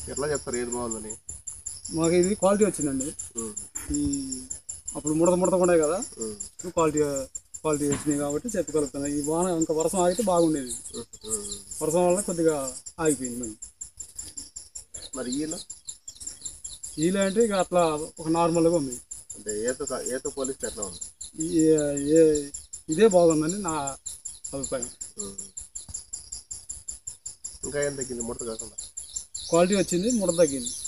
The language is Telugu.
ఎట్లా చెప్తారు ఏది బాగుందని మాకు ఇది క్వాలిటీ వచ్చిందండి ఉమ్, ఈ అప్పుడు ముడత ముడత ఉన్నాయి కదా ఉమ్, ఇప్పుడు క్వాలిటీ క్వాలిటీ వచ్చినాయి కాబట్టి చెప్పగలుగుతాను ఈ వాన ఇంకా వర్షం ఆగితే బాగుండేది ఉమ్, ఉమ్. వర్షం వల్ల కొద్దిగా ఆగిపోయింది మరి మరి ఈయన ఈలో అంటే ఇక అట్లా ఒక నార్మల్గా ఉంది అంటే ఏత ఏత పోలిస్తే ఎట్లా ఉంది ఈ ఏ ఇదే బాగుందని నా అభిప్రాయం ఉమ్. ఇంకా ఏం తగ్గింది ముడత కాకుండా క్వాలిటీ వచ్చింది ముడత తగ్గింది